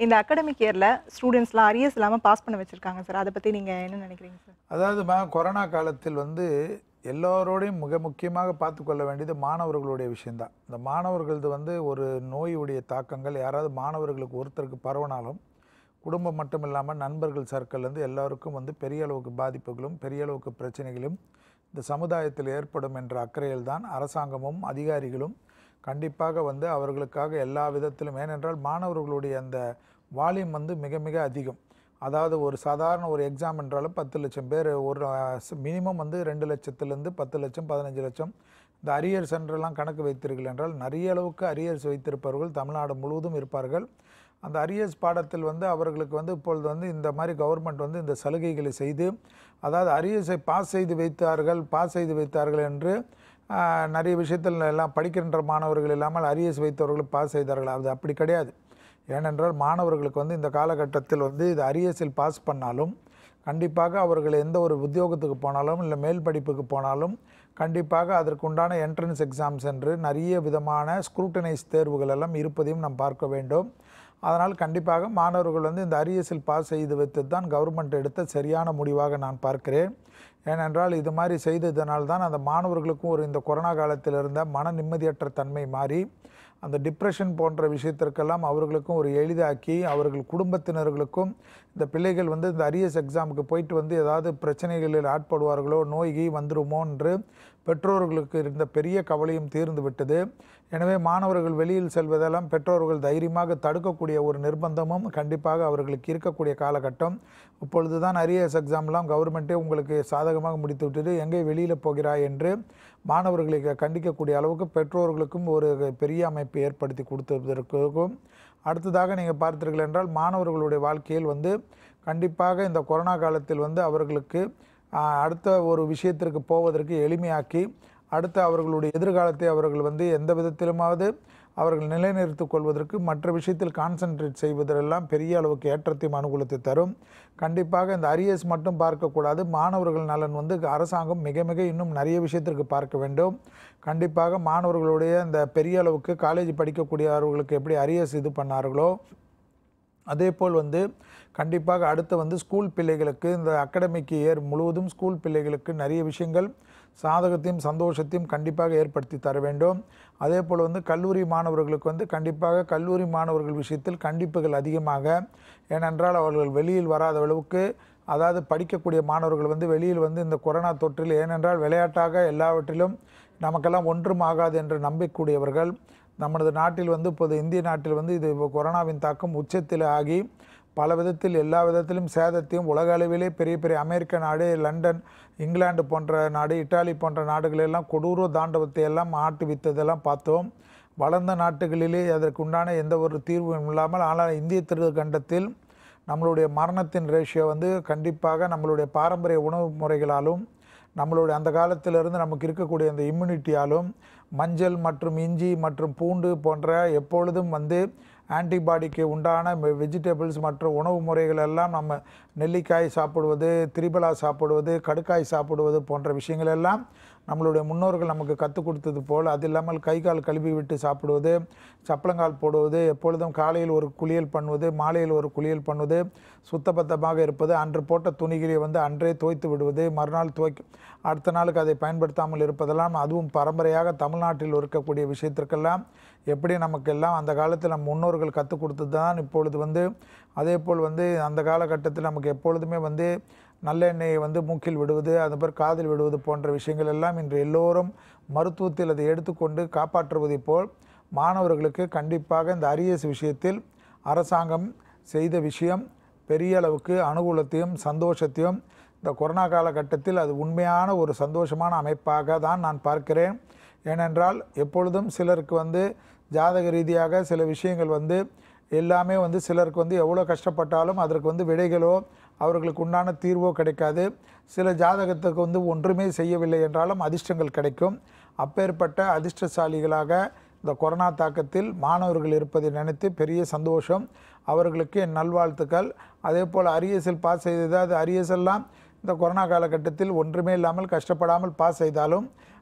இந்த அகாடமிக் இயரில் ஸ்டூடெண்ட்ஸ்லாம் அரியர்ஸ் இல்லாமல் பாஸ் பண்ண வச்சிருக்காங்க சார் அதை பற்றி நீங்கள் என்ன நினைக்கிறீங்க சார் அதாவதுமா கொரோனா காலத்தில் வந்து எல்லோரோடையும் மிக முக்கியமாக பார்த்து கொள்ள வேண்டியது மாணவர்களுடைய விஷயந்தான் இந்த மாணவர்களது வந்து ஒரு நோயுடைய தாக்கங்கள் யாராவது மாணவர்களுக்கு ஒருத்தருக்கு பரவனாலும் குடும்பம் மட்டும் இல்லாமல் நண்பர்கள் சர்க்கிள் வந்து எல்லாருக்கும் வந்து பெரிய அளவுக்கு பாதிப்புகளும் பெரிய அளவுக்கு பிரச்சனைகளும் இந்த சமுதாயத்தில் ஏற்படும் என்ற அக்கறையில் தான் அரசாங்கமும் அதிகாரிகளும் கண்டிப்பாக வந்து அவர்களுக்காக எல்லா விதத்திலும் ஏனென்றால் மாணவர்களுடைய அந்த வால்யூம் வந்து மிக மிக அதிகம் அதாவது ஒரு சாதாரண ஒரு எக்ஸாம் என்றாலும் பத்து லட்சம் பேர் ஒரு மினிமம் வந்து ரெண்டு லட்சத்துலேருந்து பத்து லட்சம் பதினஞ்சு லட்சம் இந்த அரியர்ஸ் என்றெல்லாம் கணக்கு வைத்தீர்கள் என்றால் நிறைய அளவுக்கு அரியர்ஸ் வைத்திருப்பவர்கள் தமிழ்நாடு முழுவதும் இருப்பார்கள் அந்த அரியர்ஸ் பாடத்தில் வந்து அவர்களுக்கு வந்து இப்பொழுது வந்து இந்த மாதிரி கவர்மெண்ட் வந்து இந்த சலுகைகளை செய்து அதாவது அரியர்ஸை பாஸ் செய்து வைத்தார்கள் பாஸ் செய்து வைத்தார்கள் என்று ஆஹ், நிறைய விஷயத்தில் எல்லாம் படிக்கின்ற மாணவர்கள் இல்லாமல் அரியர்ஸ் வைத்தவர்கள் பாஸ் செய்தார்கள் அது அப்படி கிடையாது ஏனென்றால் மாணவர்களுக்கு வந்து இந்த காலகட்டத்தில் வந்து இது அரியர்ஸில் பாஸ் பண்ணாலும் கண்டிப்பாக அவர்கள் எந்த ஒரு உத்தியோகத்துக்கு போனாலும் இல்லை மேல் படிப்புக்கு போனாலும் கண்டிப்பாக அதற்குண்டான என்ட்ரன்ஸ் எக்ஸாம்ஸ் என்று நிறைய விதமான ஸ்க்ரூட்டனைஸ் தேர்வுகள் எல்லாம் இருப்பதையும் நாம் பார்க்க வேண்டும் அதனால் கண்டிப்பாக மாணவர்கள் வந்து இந்த அரியர்ஸில் பாஸ் செய்து வைத்து தான் கவர்மெண்ட் எடுத்த சரியான முடிவாக நான் பார்க்கிறேன் ஏனென்றால் இது மாதிரி செய்ததனால் தான் அந்த மாணவர்களுக்கும் ஒரு இந்த கொரோனா காலத்தில் இருந்த மன நிம்மதியற்ற தன்மை மாறி அந்த டிப்ரெஷன் போன்ற விஷயத்திற்கெல்லாம் அவர்களுக்கும் ஒரு எளிதாக்கி அவர்கள் குடும்பத்தினர்களுக்கும் இந்த பிள்ளைகள் வந்து இந்த அரியஸ் எக்ஸாமுக்கு போயிட்டு வந்து ஏதாவது பிரச்சனைகளில் ஆட்படுவார்களோ நோய் கீய் வந்துருமோ என்று பெற்றோர்களுக்கு இருந்த பெரிய கவலையும் தீர்ந்து விட்டது எனவே மாணவர்கள் வெளியில் செல்வதெல்லாம் பெற்றோர்கள் தைரியமாக தடுக்கக்கூடிய ஒரு நிர்பந்தமும் கண்டிப்பாக அவர்களுக்கு இருக்கக்கூடிய காலகட்டம் இப்பொழுது தான் அரியஸ் எக்ஸாம்லாம் கவர்மெண்ட்டே உங்களுக்கு சாதகமாக முடித்து விட்டது எங்கே வெளியில் போகிறாய் என்று மாணவர்களை க- கண்டிக்கக்கூடிய அளவுக்கு பெற்றோர்களுக்கும் ஒரு பெரிய அமைப்பு ஏற்படுத்தி கொடுத்ததற்கும் அடுத்ததாக நீங்கள் பார்த்தீர்கள் என்றால் மாணவர்களுடைய வாழ்க்கையில் வந்து கண்டிப்பாக இந்த கொரோனா காலத்தில் வந்து அவர்களுக்கு ஆஹ், அடுத்த ஒரு விஷயத்திற்கு போவதற்கு எளிமையாக்கி அடுத்து அவர்களுடைய எதிர்காலத்தை அவர்கள் வந்து எந்த விதத்திலுமாவது அவர்கள் நிலைநிறுத்திக் கொள்வதற்கு மற்ற விஷயத்தில் கான்சென்ட்ரேட் செய்வதெல்லாம் பெரிய அளவுக்கு ஏற்றத்தையும் அனுகூலத்தை தரும் கண்டிப்பாக இந்த அரியர்ஸ் மட்டும் பார்க்கக்கூடாது மாணவர்கள் நலன் வந்து அரசாங்கம் மிக மிக இன்னும் நிறைய விஷயத்திற்கு பார்க்க வேண்டும் கண்டிப்பாக மாணவர்களுடைய இந்த பெரிய அளவுக்கு காலேஜ் படிக்கக்கூடியவர்களுக்கு எப்படி அரியர்ஸ் இது பண்ணார்களோ அதேபோல் வந்து கண்டிப்பாக அடுத்து வந்து ஸ்கூல் பிள்ளைகளுக்கு இந்த அகாடமிக் இயர் முழுவதும் ஸ்கூல் பிள்ளைகளுக்கு நிறைய விஷயங்கள் சாதகத்தையும் சந்தோஷத்தையும் கண்டிப்பாக ஏற்படுத்தி தர வேண்டும் அதே போல் வந்து கல்லூரி மாணவர்களுக்கு வந்து கண்டிப்பாக கல்லூரி மாணவர்கள் விஷயத்தில் கண்டிப்புகள் அதிகமாக ஏனென்றால் அவர்கள் வெளியில் வராத அளவுக்கு அதாவது படிக்கக்கூடிய மாணவர்கள் வந்து வெளியில் வந்து இந்த கொரோனா தொற்றில் ஏனென்றால் விளையாட்டாக எல்லாவற்றிலும் நமக்கெல்லாம் ஒன்றும் ஆகாது என்று நம்பக்கூடியவர்கள் நமது நாட்டில் வந்து இப்போது இந்திய நாட்டில் வந்து இது கொரோனாவின் தாக்கம் உச்சத்தில் ஆகி பல விதத்தில் எல்லா விதத்திலும் சேதத்தையும் உலக அளவிலே பெரிய பெரிய அமெரிக்க நாடு லண்டன் இங்கிலாந்து போன்ற நாடு இட்டாலி போன்ற நாடுகளெல்லாம் கொடூர தாண்டவத்தை எல்லாம் ஆட்டுவித்ததெல்லாம் பார்த்தோம் வளர்ந்த நாட்டுகளிலே அதற்கு உண்டான எந்த ஒரு தீர்வும் இல்லாமல் ஆனால் இந்திய திருக்கண்டத்தில் நம்மளுடைய மரணத்தின் ரேஷியோ வந்து கண்டிப்பாக நம்மளுடைய பாரம்பரிய உணவு முறைகளாலும் நம்மளுடைய அந்த காலத்திலிருந்து நமக்கு இருக்கக்கூடிய அந்த இம்யூனிட்டியாலும் மஞ்சள் மற்றும் இஞ்சி மற்றும் பூண்டு போன்ற எப்பொழுதும் வந்து ஆன்டிபாடிக்கு உண்டான வெஜிடபிள்ஸ் மற்றும் உணவு முறைகள் எல்லாம் நம்ம நெல்லிக்காய் சாப்பிடுவது திரிபலா சாப்பிடுவது கடுக்காய் சாப்பிடுவது போன்ற விஷயங்கள் எல்லாம் நம்மளுடைய முன்னோர்கள் நமக்கு கற்றுக் கொடுத்தது போல் அது இல்லாமல் கை கால் கழுவி விட்டு சாப்பிடுவது சப்பளங்கால் போடுவது எப்பொழுதும் காலையில் ஒரு குளியல் பண்ணுவது மாலையில் ஒரு குளியல் பண்ணுவது சுத்தபத்தமாக இருப்பது அன்று போட்ட துணிகளை வந்து அன்றே துவைத்து விடுவது மறுநாள் துவைக்க அடுத்த நாளுக்கு அதை பயன்படுத்தாமல் இருப்பதெல்லாம் அதுவும் பரம்பரையாக தமிழ்நாட்டில் இருக்கக்கூடிய விஷயத்திற்கெல்லாம் எப்படி நமக்கெல்லாம் அந்த காலத்தில் நம் முன்னோர்கள் கற்றுக் கொடுத்தது தான் இப்பொழுது வந்து அதே போல் வந்து அந்த காலகட்டத்தில் நமக்கு எப்பொழுதுமே வந்து நல்லெண்ணெயை வந்து மூக்கில் விடுவது அது பிறகு காதில் விடுவது போன்ற விஷயங்கள் எல்லாம் இன்று எல்லோரும் மருத்துவத்தில் அதை எடுத்துக்கொண்டு காப்பாற்றுவதைப் போல் மாணவர்களுக்கு கண்டிப்பாக இந்த அரியஸ் விஷயத்தில் அரசாங்கம் செய்த விஷயம் பெரிய அளவுக்கு அனுகூலத்தையும் சந்தோஷத்தையும் இந்த கொரோனா காலகட்டத்தில் அது உண்மையான ஒரு சந்தோஷமான அமைப்பாக தான் நான் பார்க்கிறேன் ஏனென்றால் எப்பொழுதும் சிலருக்கு வந்து ஜாதக ரீதியாக சில விஷயங்கள் வந்து எல்லாமே வந்து சிலருக்கு வந்து எவ்வளோ கஷ்டப்பட்டாலும் அதற்கு வந்து விடைகளோ அவர்களுக்கு உண்டான தீர்வோ கிடைக்காது சில ஜாதகத்துக்கு வந்து ஒன்றுமே செய்யவில்லை என்றாலும் அதிர்ஷ்டங்கள் கிடைக்கும் அப்பேற்பட்ட அதிர்ஷ்டசாலிகளாக இந்த கொரோனா தாக்கத்தில் மாணவர்கள் இருப்பதை நினைத்து பெரிய சந்தோஷம் அவர்களுக்கு என் நல்வாழ்த்துக்கள் அதே போல் அரியஸில் பாஸ் செய்தது அது அரியஸ் எல்லாம் இந்த கொரோனா காலகட்டத்தில் ஒன்றுமே இல்லாமல் கஷ்டப்படாமல் பாஸ் செய்தாலும்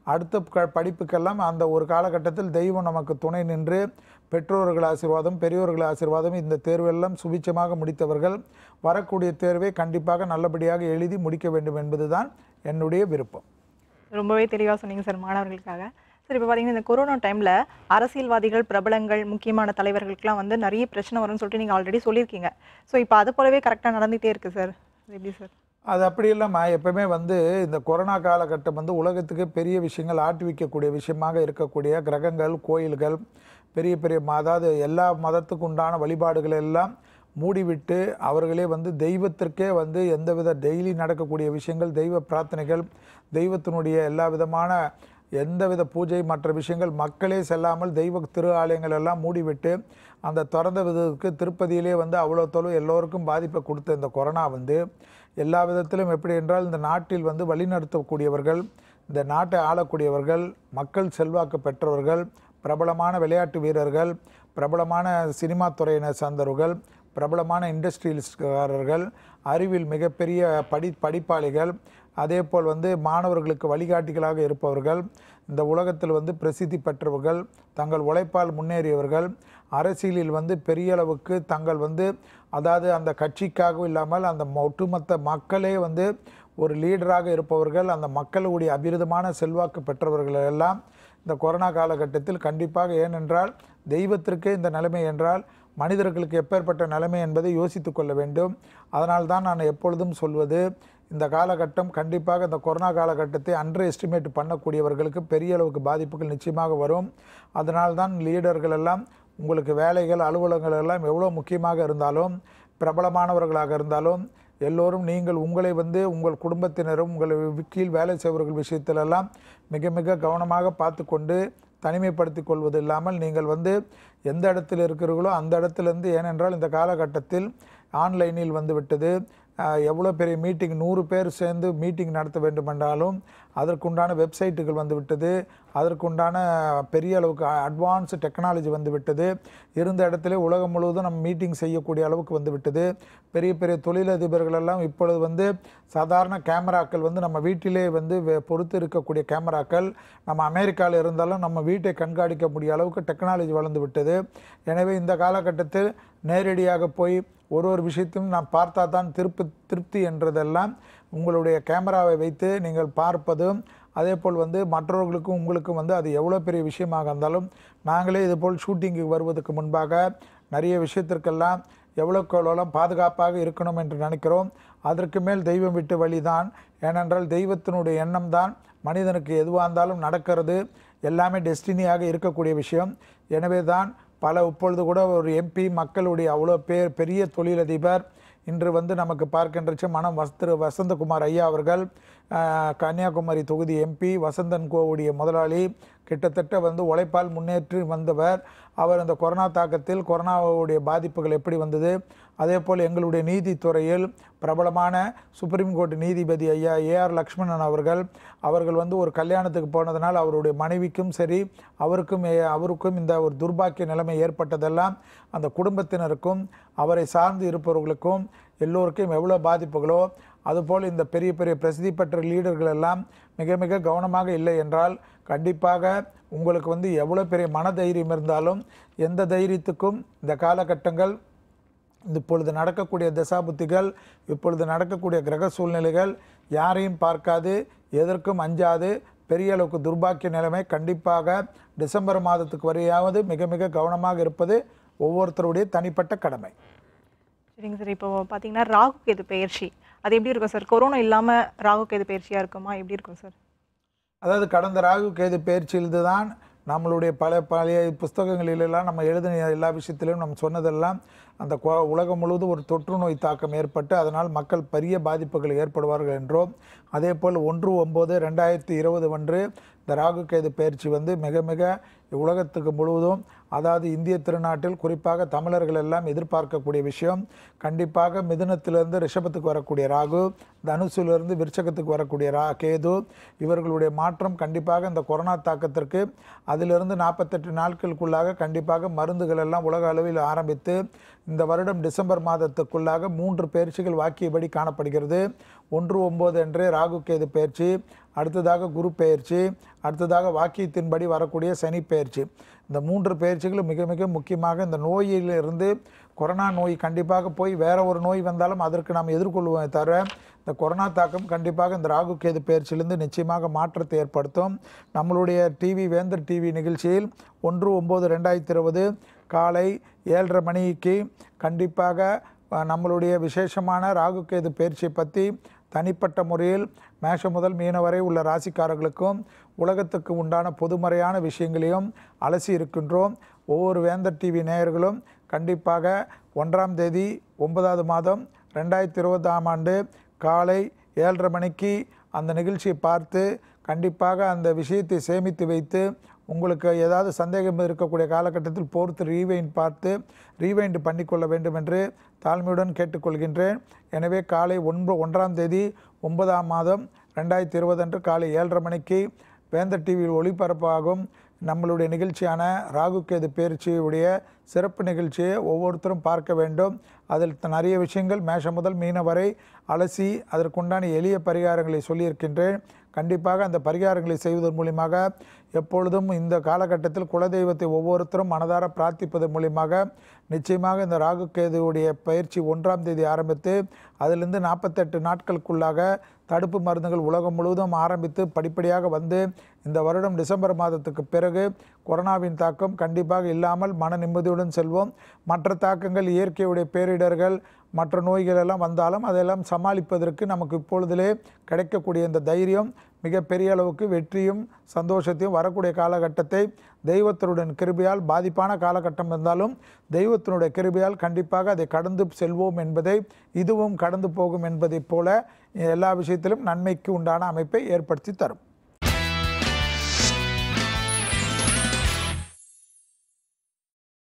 அடுத்த க படிப்புக்கெல்லாம் அந்த ஒரு காலகட்டத்தில் தெய்வம் நமக்கு துணை நின்று பெற்றோர்கள் ஆசீர்வாதம் பெரியோர்கள் ஆசீர்வாதம் இந்த தேர்வெல்லாம் சுபிச்சமாக முடித்தவர்கள் வரக்கூடிய தேர்வை கண்டிப்பாக நல்லபடியாக எழுதி முடிக்க வேண்டும் என்பதுதான் என்னுடைய விருப்பம் ரொம்பவே தெளிவாக சொன்னீங்க சார் மாணவர்களுக்காக சார் இப்போ பார்த்தீங்கன்னா இந்த கொரோனா டைமில் அரசியல்வாதிகள் பிரபலங்கள் முக்கியமான தலைவர்களுக்கெல்லாம் வந்து நிறைய பிரச்சனை வரும்னு சொல்லிட்டு நீங்கள் ஆல்ரெடி சொல்லியிருக்கீங்க ஸோ இப்போ அது போலவே கரெக்டாக நடந்துகிட்டே இருக்குது சார் அது எப்படி சார் அது அப்படி இல்லாமல் எப்பவுமே வந்து இந்த கொரோனா காலகட்டம் வந்து உலகத்துக்கு பெரிய விஷயங்கள் ஆட்டி வைக்கக்கூடிய விஷயமாக இருக்கக்கூடிய கிரகங்கள் கோயில்கள் பெரிய பெரிய ம- அதாவது எல்லா மதத்துக்கு உண்டான வழிபாடுகள் எல்லாம் மூடிவிட்டு அவர்களே வந்து தெய்வத்திற்கே வந்து எந்தவித டெய்லி நடக்கக்கூடிய விஷயங்கள் தெய்வ பிரார்த்தனைகள் தெய்வத்தினுடைய எல்லா விதமான எந்தவித பூஜை மற்ற விஷயங்கள் மக்களே செல்லாமல் தெய்வ திரு ஆலயங்கள் எல்லாம் மூடிவிட்டு அந்த திறந்த விதத்துக்கு திருப்பதியிலே வந்து அவ்வளோ தொலைவு எல்லோருக்கும் பாதிப்பை கொடுத்த இந்த கொரோனா வந்து எல்லா விதத்திலும் எப்படி என்றால் இந்த நாட்டில் வந்து வழிநடத்தக்கூடியவர்கள் இந்த நாட்டை ஆளக்கூடியவர்கள் மக்கள் செல்வாக்கு பெற்றவர்கள் பிரபலமான விளையாட்டு வீரர்கள் பிரபலமான சினிமா துறையினர் சார்ந்தவர்கள் பிரபலமான இண்டஸ்ட்ரியலிஸ்ட்காரர்கள் அறிவில் மிகப்பெரிய படி படிப்பாளிகள் அதேபோல் வந்து மாணவர்களுக்கு வழிகாட்டிகளாக இருப்பவர்கள் இந்த உலகத்தில் வந்து பிரசித்தி பெற்றவர்கள் தங்கள் உழைப்பால் முன்னேறியவர்கள் அரசியலில் வந்து பெரிய அளவுக்கு தங்கள் வந்து அதாவது அந்த கட்சிக்காகவும் இல்லாமல் அந்த மொ- ஒட்டுமொத்த மக்களே வந்து ஒரு லீடராக இருப்பவர்கள் அந்த மக்களுடைய அபிரிதமான செல்வாக்கு பெற்றவர்கள் எல்லாம் இந்த கொரோனா காலகட்டத்தில் கண்டிப்பாக ஏனென்றால் தெய்வத்திற்கே இந்த நிலைமை என்றால் மனிதர்களுக்கு எப்பேற்பட்ட நிலைமை என்பதை யோசித்து கொள்ள வேண்டும் அதனால் தான் நான் எப்பொழுதும் சொல்வது இந்த காலகட்டம் கண்டிப்பாக இந்த கொரோனா காலகட்டத்தை அண்டர் எஸ்டிமேட் பண்ணக்கூடியவர்களுக்கு பெரிய அளவுக்கு பாதிப்புகள் நிச்சயமாக வரும் அதனால் தான் லீடர்கள் எல்லாம் உங்களுக்கு வேலைகள் அலுவலகங்கள் எல்லாம் எவ்வளோ முக்கியமாக இருந்தாலும் பிரபலமானவர்களாக இருந்தாலும் எல்லோரும் நீங்கள் உங்களை வந்து உங்கள் குடும்பத்தினரும் உங்கள் கீழ் வேலை செய்பவர்கள் விஷயத்திலெல்லாம் மிக மிக கவனமாக பார்த்து கொண்டு தனிமைப்படுத்திக் கொள்வது இல்லாமல் நீங்கள் வந்து எந்த இடத்தில் இருக்கிறீர்களோ அந்த இடத்துலேருந்து ஏனென்றால் இந்த காலகட்டத்தில் ஆன்லைனில் வந்து விட்டது அஹ், எவ்வளோ பெரிய மீட்டிங் நூறு பேர் சேர்ந்து மீட்டிங் நடத்த வேண்டுமென்றாலும் அதற்குண்டான வெப்சைட்டுகள் வந்து விட்டது அதற்குண்டான பெரிய அளவுக்கு அட்வான்ஸ் டெக்னாலஜி வந்து விட்டது இருந்த இடத்துல உலகம் முழுவதும் நம்ம மீட்டிங் செய்யக்கூடிய அளவுக்கு வந்து விட்டது பெரிய பெரிய தொழிலதிபர்கள் எல்லாம் இப்பொழுது வந்து சாதாரண கேமராக்கள் வந்து நம்ம வீட்டிலே வந்து வெ- பொறுத்து இருக்கக்கூடிய கேமராக்கள் நம்ம அமெரிக்காவில் இருந்தாலும் நம்ம வீட்டை கண்காணிக்க முடிய அளவுக்கு டெக்னாலஜி வளர்ந்து விட்டது எனவே இந்த காலகட்டத்தில் நேரடியாக போய் ஒரு ஒரு விஷயத்தையும் நாம் பார்த்தா தான் திருப்தி திருப்தி என்றதெல்லாம் உங்களுடைய கேமராவை வைத்து நீங்கள் பார்ப்பதும் அதே போல் வந்து மற்றவர்களுக்கும் உங்களுக்கும் வந்து அது எவ்வளோ பெரிய விஷயமாக இருந்தாலும் நாங்களே இதுபோல் ஷூட்டிங்கு வருவதற்கு முன்பாக நிறைய விஷயத்திற்கெல்லாம் எவ்வளோக்கு எவ்வளோலாம் பாதுகாப்பாக இருக்கணும் என்று நினைக்கிறோம் அதற்கு மேல் தெய்வம் விட்டு வழிதான் ஏனென்றால் தெய்வத்தினுடைய எண்ணம் தான் மனிதனுக்கு எதுவாக இருந்தாலும் நடக்கிறது எல்லாமே டெஸ்டினியாக இருக்கக்கூடிய விஷயம் எனவே தான் பல இப்பொழுது கூட ஒரு எம்பி மக்களுடைய அவ்வளோ பேர் பெரிய தொழிலதிபர் இன்று வந்து நமக்கு பார்க்கின்ற மனம் வஸ் திரு வசந்தகுமார் ஐயா அவர்கள் ஆஹ், கன்னியாகுமரி தொகுதி எம்பி வசந்தன் கோவுடைய முதலாளி கிட்டத்தட்ட வந்து உழைப்பால் முன்னேற்றி வந்தவர் அவர் இந்த கொரோனா தாக்கத்தில் கொரோனாவுடைய பாதிப்புகள் எப்படி வந்தது அதே போல் எங்களுடைய நீதித்துறையில் பிரபலமான சுப்ரீம் கோர்ட் நீதிபதி ஐயா ஏஆர் லக்ஷ்மணன் அவர்கள் அவர்கள் வந்து ஒரு கல்யாணத்துக்கு போனதனால் அவருடைய மனைவிக்கும் சரி அவருக்கும் ஏ- அவருக்கும் இந்த ஒரு துர்பாக்கிய நிலைமை ஏற்பட்டதெல்லாம் அந்த குடும்பத்தினருக்கும் அவரை சார்ந்து இருப்பவர்களுக்கும் எல்லோருக்கும் எவ்வளோ பாதிப்புகளோ அதுபோல் இந்த பெரிய பெரிய பிரசித்தி பெற்ற லீடர்கள் எல்லாம் மிக மிக கவனமாக இல்லை என்றால் கண்டிப்பாக உங்களுக்கு வந்து எவ்வளோ பெரிய மனதைரியம் இருந்தாலும் எந்த தைரியத்துக்கும் இந்த காலகட்டங்கள் இப்பொழுது நடக்கக்கூடிய தசாபுத்திகள் இப்பொழுது நடக்கக்கூடிய கிரக சூழ்நிலைகள் யாரையும் பார்க்காது எதற்கும் அஞ்சாது பெரிய அளவுக்கு துர்பாக்கிய நிலைமை கண்டிப்பாக டிசம்பர் மாதத்துக்கு வரையாவது மிக மிக கவனமாக இருப்பது ஒவ்வொருத்தருடைய தனிப்பட்ட கடமை சரிங்க சார் இப்போ பார்த்தீங்கன்னா ராகு கேது பயிற்சி அது எப்படி இருக்கும் சார் கொரோனா இல்லாமல் ராகு கேது பயிற்சியாக இருக்குமா எப்படி இருக்கும் சார் அதாவது கடந்த ராகு கேது பயிற்சியிலிருந்து தான் நம்மளுடைய பல பழைய புஸ்தகங்களிலெல்லாம் நம்ம எழுதின எல்லா விஷயத்திலும் நம்ம சொன்னதெல்லாம் அந்த கொ- உலகம் முழுவதும் ஒரு தொற்று நோய் தாக்கம் ஏற்பட்டு அதனால் மக்கள் பெரிய பாதிப்புகள் ஏற்படுவார்கள் என்றோம் அதே போல் ஒன்று ஒம்பது ரெண்டாயிரத்தி இருபது அன்று இந்த ராகு கேது பயிற்சி வந்து மிக மிக உலகத்துக்கு முழுவதும் அதாவது இந்திய திருநாட்டில் குறிப்பாக தமிழர்கள் எல்லாம் எதிர்பார்க்கக்கூடிய விஷயம் கண்டிப்பாக மிதுனத்திலிருந்து ரிஷபத்துக்கு வரக்கூடிய ராகு தனுசிலிருந்து விருச்சகத்துக்கு வரக்கூடிய ரா கேது இவர்களுடைய மாற்றம் கண்டிப்பாக இந்த கொரோனா தாக்கத்திற்கு அதிலிருந்து நாற்பத்தெட்டு நாட்களுக்குள்ளாக கண்டிப்பாக மருந்துகள் எல்லாம் உலக அளவில் ஆரம்பித்து இந்த வருடம் டிசம்பர் மாதத்துக்குள்ளாக மூன்று பயிற்சிகள் வாக்கியபடி காணப்படுகிறது ஒன்று ஒம்பது அன்று ராகு கேது பயிற்சி அடுத்ததாக குரு பெயர்ச்சி அடுத்ததாக வாக்கியத்தின்படி வரக்கூடிய சனி பெயர்ச்சி இந்த மூன்று பெயர்ச்சிகளும் மிக மிக முக்கியமாக இந்த நோயிலிருந்து கொரோனா நோய் கண்டிப்பாக போய் வேற ஒரு நோய் வந்தாலும் அதற்கு நாம் எதிர்கொள்வோமே தவிர இந்த கொரோனா தாக்கம் கண்டிப்பாக இந்த ராகு கேது பயிற்சியிலிருந்து நிச்சயமாக மாற்றத்தை ஏற்படுத்தும் நம்மளுடைய டிவி வேந்தர் டிவி நிகழ்ச்சியில் ஒன்று ஒம்பது ரெண்டாயிரத்தி இருபது காலை ஏழரை மணிக்கு கண்டிப்பாக அஹ், நம்மளுடைய விசேஷமான ராகு கேது பயிற்சியை பற்றி தனிப்பட்ட முறையில் மேஷம் முதல் மீன வரை உள்ள ராசிக்காரர்களுக்கும் உலகத்துக்கு உண்டான பொதுமறையான விஷயங்களையும் அலசி இருக்கின்றோம் ஒவ்வொரு வேந்தர் டிவி நேயர்களும் கண்டிப்பாக ஒன்றாம் தேதி ஒன்பதாவது மாதம் ரெண்டாயிரத்தி இருபதாம் ஆண்டு காலை ஏழரை மணிக்கு அந்த நிகழ்ச்சியை பார்த்து கண்டிப்பாக அந்த விஷயத்தை சேமித்து வைத்து உங்களுக்கு ஏதாவது சந்தேகம் இருக்கக்கூடிய காலகட்டத்தில் பொறுத்து ரீவைண்ட் பார்த்து ரீவைண்ட் பண்ணிக்கொள்ள வேண்டும் என்று தாழ்மையுடன் கேட்டுக்கொள்கின்றேன் எனவே காலை ஒன்பது ஒன்றாம் தேதி ஒன்பதாம் மாதம் ரெண்டாயிரத்தி இருபது அன்று காலை ஏழரை மணிக்கு வேந்தர் டிவியில் ஒளிபரப்பாகும் நம்மளுடைய நிகழ்ச்சியான ராகு கேது பயிற்சியுடைய சிறப்பு நிகழ்ச்சியை ஒவ்வொருத்தரும் பார்க்க வேண்டும் அதில் த- நிறைய விஷயங்கள் மேஷம் முதல் மீன வரை அலசி அதற்குண்டான எளிய பரிகாரங்களை சொல்லியிருக்கின்றேன் கண்டிப்பாக அந்த பரிகாரங்களை செய்வதன் மூலியமாக எப்பொழுதும் இந்த காலகட்டத்தில் குலதெய்வத்தை ஒவ்வொருத்தரும் மனதார பிரார்த்திப்பதன் மூலியமாக நிச்சயமாக இந்த ராகு கேதுவுடைய பயிற்சி ஒன்றாம் தேதி ஆரம்பித்து அதிலிருந்து நாற்பத்தெட்டு நாட்களுக்குள்ளாக தடுப்பு மருந்துகள் உலகம் முழுவதும் ஆரம்பித்து படிப்படியாக வந்து இந்த வருடம் டிசம்பர் மாதத்துக்கு பிறகு கொரோனாவின் தாக்கம் கண்டிப்பாக இல்லாமல் மன நிம்மதியுடன் செல்வோம் மற்ற தாக்கங்கள் இயற்கையுடைய பேரிடர்கள் மற்ற நோய்கள் எல்லாம் வந்தாலும் அதெல்லாம் சமாளிப்பதற்கு நமக்கு இப்பொழுதிலே கிடைக்கக்கூடிய இந்த தைரியம் மிகப்பெரிய அளவுக்கு வெற்றியும் சந்தோஷத்தையும் வரக்கூடிய காலகட்டத்தை தெய்வத்தினுடைய கிருபையால் பாதிப்பான காலகட்டம் இருந்தாலும் தெய்வத்தினுடைய கிருபையால் கண்டிப்பாக அதை கடந்து செல்வோம் என்பதை இதுவும் கடந்து போகும் என்பதைப் போல எல்லா விஷயத்திலும் நன்மைக்கு உண்டான அமைப்பை ஏற்படுத்தி தரும்